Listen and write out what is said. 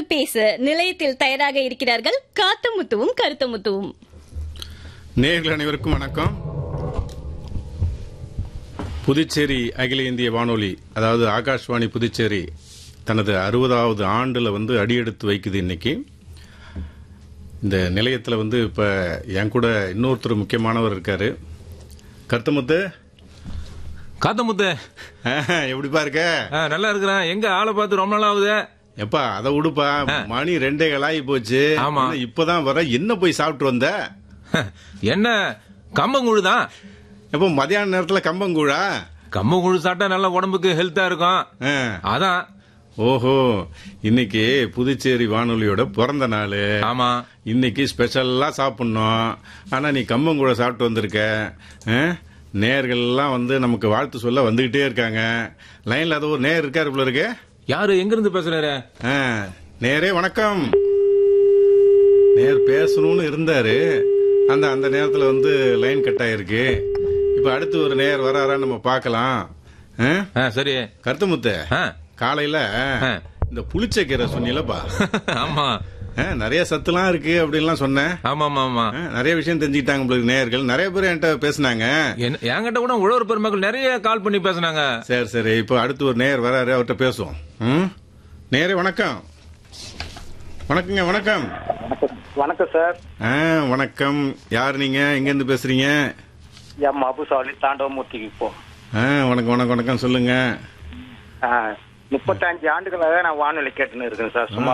பேச நிலையத்தில் தயாராக இருக்கிறார்கள் காத்தமுத்துவும் கருத்தமுத்துவும் நேயர்கள் அனைவருக்கும் வணக்கம் புதுச்சேரி அகில இந்திய வானொலி அதாவது ஆகாஷ்வாணி புதுச்சேரி தனது அறுபதாவது ஆண்டில் வந்து அடியெடுத்து வைக்குது இன்னைக்கு இந்த நிலையத்தில் வந்து இப்போ என் கூட இன்னொருத்தர் முக்கியமானவர் இருக்காரு கருத்தமுத்து காத்தமுத்து ஆஹ், எப்படிப்பா இருக்க ஆ, நல்லா இருக்கிறேன் எங்க ஆளை பார்த்து ரொம்ப நாள் ஆகுது எப்பா அதை விடுப்பா மணி ரெண்டே கலாயி போச்சு ஆமா. இன்னும் இப்பதான் வர என்ன போய் சாப்பிட்டு வந்த என்ன கம்பங்கூழு தான் எப்போ மதியான நேரத்தில் கம்பங்கூழா கம்பங்கூழு சாப்பிட்டா நல்ல உடம்புக்கு ஹெல்த்தா இருக்கும் ஆ. அதான் ஓஹோ இன்னைக்கு புதுச்சேரி வானொலியோட பிறந்த நாள் ஆமா இன்னைக்கு ஸ்பெஷலா சாப்பிடணும் ஆனா நீ கம்பங்கூட சாப்பிட்டு வந்திருக்க ஆ? நேயர்கள்லாம் வந்து நமக்கு வாழ்த்து சொல்ல வந்துகிட்டே இருக்காங்க லைன்ல அது ஒரு நேர் இருக்காரு போல இருக்கு யாரு எங்க இருந்து பேசுறாரு ஆ, நேரே வணக்கம் நேர் பேசணும்னு இருந்தாரு அந்த அந்த நேரத்துல வந்து லைன் கட் ஆயிருக்கு இப்ப அடுத்து ஒரு நேர் வராரான்னு நம்ம பார்க்கலாம் ஆ? ஆ, சரி கருத்துமுத்து ஆ, காலையில ஆ. இந்த புளிச்சக்கீரை சொன்னீங்களப்பா ஆமா ஆ, நிறைய சத்துலாம் இருக்கு அப்படின்லாம் சொன்னேன் ஆமா ஆமா ஆமா ஆ, நிறைய விஷயம் தெரிஞ்சுக்கிட்டாங்க உங்களுக்கு நேயர்கள் நிறைய பேர் என்கிட்ட பேசுனாங்க என்ன- என்கிட்ட கூட உழவர் பெருமக்கள் நிறைய கால் பண்ணி பேசுனாங்க சரி சரி இப்போ அடுத்து ஒரு நேயர் வராரு அவர்கிட்ட பேசுவோம் ம் நேரே வணக்கம் வணக்கங்க வணக்கம் வணக்கம் சார் ஆ வணக்கம் யார் நீங்க எங்க இருந்து பேசுறீங்க எம் அபுசாலி தாண்டவமூர்த்திக்கு இப்போ ஆ வணக்கம் வணக்கம் வணக்கம் சொல்லுங்க முப்பத்தஞ்சு ஆண்டுகளாக நான் வானொலி கேட்டுன்னு இருக்கேன் சார் சும்மா